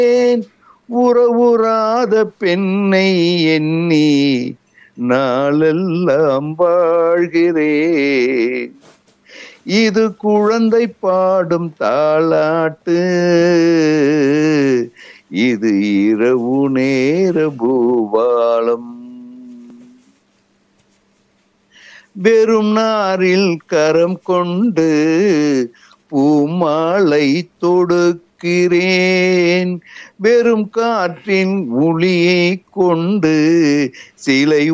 உறவுறாத பெண்ணை எண்ணி நாளெல்லாம் வாழ்கிறேன் இது குழந்தை பாடும் தாளாட்டு இது இரவு நேர பூபாலம் வெறும் நாரில் கரம் கொண்டு பூமாலை தொடுக்கிறேன் வெறும் காற்றின் ஒளியை கொண்டு சிலை